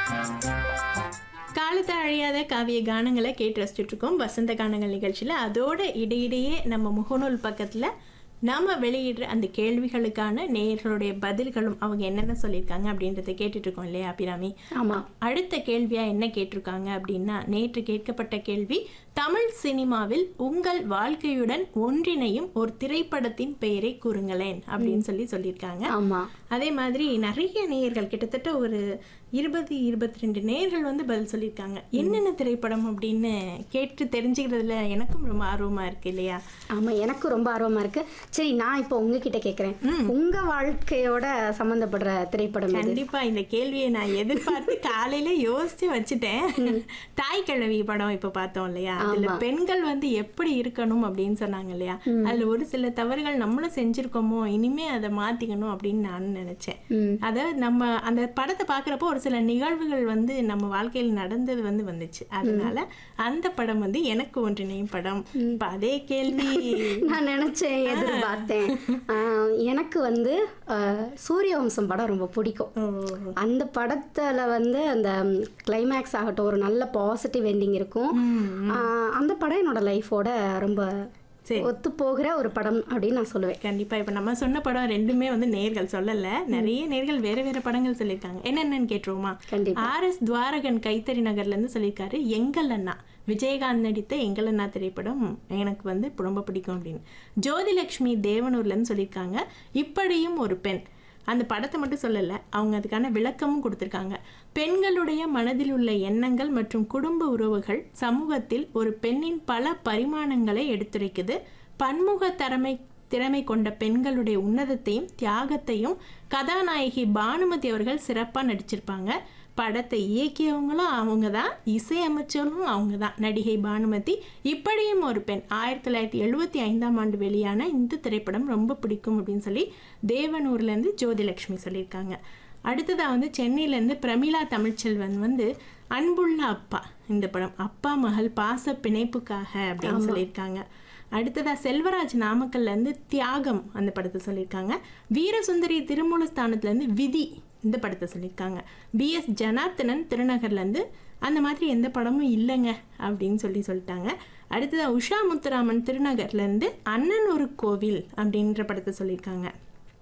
காலத்தை அழியாத காவிய கானங்களை கேட்டு ரசிச்சுட்டு இருக்கோம் வசந்த கானங்கள் நிகழ்ச்சியில் அதோட இடையிடையே நம்ம முகநூல் பக்கத்தில் நாம வெளியிடுற அந்த கேள்விகளுக்கான நேயர்களுடைய பதில்களும் அவங்க என்னென்ன சொல்லியிருக்காங்க அப்படின்றத கேட்டுட்டு இருக்கோம் இல்லையா அபிராமி ஆமா அடுத்த கேள்வியா என்ன கேட்டிருக்காங்க அப்படின்னா நேற்று கேட்கப்பட்ட கேள்வி தமிழ் சினிமாவில் உங்கள் வாழ்க்கையுடன் ஒன்றிணையும் ஒரு திரைப்படத்தின் பெயரை கூறுங்களேன் அப்படின்னு சொல்லி சொல்லியிருக்காங்க ஆமா அதே மாதிரி நிறைய நேயர்கள் கிட்டத்தட்ட ஒரு இருபது இருபத்தி ரெண்டு நேயர்கள் வந்து பதில் சொல்லியிருக்காங்க என்னென்ன திரைப்படம் அப்படின்னு கேட்டு தெரிஞ்சுக்கிறதுல எனக்கும் ரொம்ப ஆர்வமா இருக்கு இல்லையா ஆமா எனக்கு ரொம்ப ஆர்வமா இருக்கு சரி நான் இப்போ உங்ககிட்ட கேக்குறேன் உங்க வாழ்க்கையோட சம்பந்தப்படுற திரைப்படம் எது கண்டிப்பா இந்த கேள்வியை நான் எதிர்பார்த்து காலையில யோசிச்சு வச்சுட்டேன் தாய் கிழவி படம் இப்ப பார்த்தோம் இல்லையா அதுல பெண்கள் வந்து எப்படி இருக்கணும் அப்படின்னு சொன்னாங்க இல்லையா அதுல ஒரு சில தவறுகள் நம்மளும் செஞ்சிருக்கோமோ இனிமே அதை மாத்திக்கணும் அப்படின்னு நான் நினைச்சேன் ம். அத நம்ம அந்த படத்தை பாக்குறப்போ ஒரு சில நிகழ்வுகள் வந்து நம்ம வாழ்க்கையில் நடந்தது வந்து வந்துச்சு அதனால அந்த படம் வந்து எனக்கு ஒன்றிணையும் படம் இப்ப அதே கேள்வி நான் நினைச்சேன் எதிர்பார்த்தேன் ஆஹ், எனக்கு வந்து ஆஹ், சூரிய வம்சம் படம் ரொம்ப பிடிக்கும் ஓ, அந்த படத்துல வந்து அந்த கிளைமேக்ஸ் ஆகட்டும் ஒரு நல்ல பாசிட்டிவ் எண்டிங் இருக்கும் ஆஹ், அந்த படம் என்னோட லைஃபோட ரொம்ப சரி. ஒத்து போகிற ஒரு படம் அப்படின்னு நான் சொல்லுவேன் கண்டிப்பா இப்ப நம்ம சொன்ன படம் ரெண்டுமே வந்து நேர்கள் சொல்லல நிறைய நேர்கள் வேற வேற படங்கள் சொல்லியிருக்காங்க என்னென்னன்னு கேட்டுருவோமா கண்டிப்பா. ஆர் எஸ் துவாரகன் கைத்தறி நகர்ல இருந்து சொல்லியிருக்காரு எங்கள் அண்ணா விஜயகாந்த் நடித்த எங்கள் அண்ணா திரைப்படம் எனக்கு வந்து ரொம்ப பிடிக்கும் அப்படின்னு ஜோதிலட்சுமி தேவனூர்ல இருந்து சொல்லியிருக்காங்க இப்படியும் ஒரு பெண் அந்த படத்தை மட்டும் சொல்லல அவங்க அதுக்கான விளக்கமும் கொடுத்திருக்காங்க பெண்களுடைய மனதில் உள்ள எண்ணங்கள் மற்றும் குடும்ப உறவுகள் சமூகத்தில் ஒரு பெண்ணின் பல பரிமாணங்களை எடுத்துரைக்குது பன்முக திறமை திறமை கொண்ட பெண்களுடைய உன்னதத்தையும் தியாகத்தையும் கதாநாயகி பானுமதி அவர்கள் சிறப்பாக நடிச்சிருப்பாங்க படத்தை இயக்கியவங்களும் அவங்க தான் இசையமைச்சரும் அவங்க தான் நடிகை பானுமதி இப்படியும் ஒரு பெண் ஆயிரத்தி தொள்ளாயிரத்தி எழுபத்தி ஐந்தாம் ஆண்டு வெளியான இந்த திரைப்படம் ரொம்ப பிடிக்கும் அப்படின்னு சொல்லி தேவனூர்லேருந்து ஜோதிலட்சுமி சொல்லியிருக்காங்க அடுத்ததாக வந்து சென்னையிலேருந்து பிரமிளா தமிழ்ச்செல்வன் வந்து அன்புள்ள அப்பா இந்த படம் அப்பா மகள் பாச பிணைப்புக்காக அப்படின்னு சொல்லியிருக்காங்க அடுத்ததா செல்வராஜ் நாமக்கல்ல இருந்து தியாகம் அந்த படத்தை சொல்லியிருக்காங்க வீரசுந்தரி திருமூலஸ்தானத்துல இருந்து விதி இந்த படத்தை சொல்லியிருக்காங்க பிஎஸ் ஜனார்த்தனன் திருநகர்ல இருந்து அந்த மாதிரி எந்த படமும் இல்லைங்க அப்படின்னு சொல்லி சொல்லிட்டாங்க அடுத்ததா உஷா முத்துராமன் திருநகர்ல இருந்து அண்ணன் ஒரு கோவில் அப்படின்ற படத்தை சொல்லியிருக்காங்க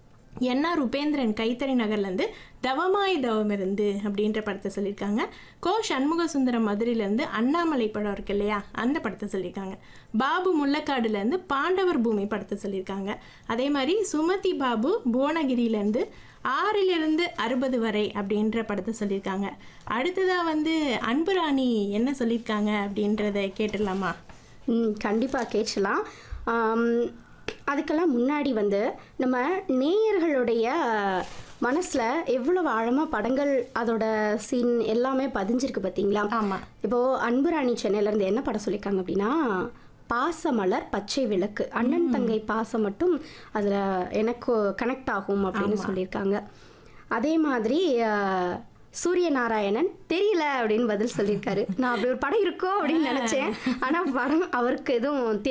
என்ஆர் உபேந்திரன் கைத்தறி நகர்லேருந்து தவமாய் தவமிருந்து அப்படின்ற படத்தை சொல்லியிருக்காங்க கோ சண்முக சுந்தரம் மதுரையிலேருந்து அண்ணாமலை படம் இருக்கு இல்லையா அந்த படத்தை சொல்லியிருக்காங்க பாபு முள்ளக்காடுலேருந்து பாண்டவர் பூமி படத்தை சொல்லியிருக்காங்க அதே மாதிரி சுமதி பாபு புவனகிரியிலேருந்து ஆறிலிருந்து அறுபது வரை அப்படின்ற படத்தை சொல்லியிருக்காங்க அடுத்ததாக வந்து அன்புராணி என்ன சொல்லியிருக்காங்க அப்படின்றத கேட்டுடலாமா ம் கண்டிப்பாக கேட்கலாம் ஆம், அதுக்கெல்லாம் முன்னாடி வந்து நம்ம நேயர்களுடைய மனசில் எவ்வளவு ஆழமாக படங்கள் அதோட சீன் எல்லாமே பதிஞ்சிருக்கு பார்த்தீங்களா ஆமாம் இப்போது அன்புராணி சென்னையிலேருந்து என்ன படம் சொல்லியிருக்காங்க அப்படின்னா பாசமலர் பச்சை விளக்கு அண்ணன் தங்கை பாசம் மட்டும் அதில் எனக்கு கனெக்ட் ஆகும் அப்படின்னு சொல்லியிருக்காங்க அதே மாதிரி அஹ், சூரிய நாராயணன் தெரியல அப்படின்னு பதில் சொல்லியிருக்காரு நான் அப்படி ஒரு படம் இருக்கோ அப்படின்னு நினச்சேன் ஆனால் படம் அவருக்கு எதுவும்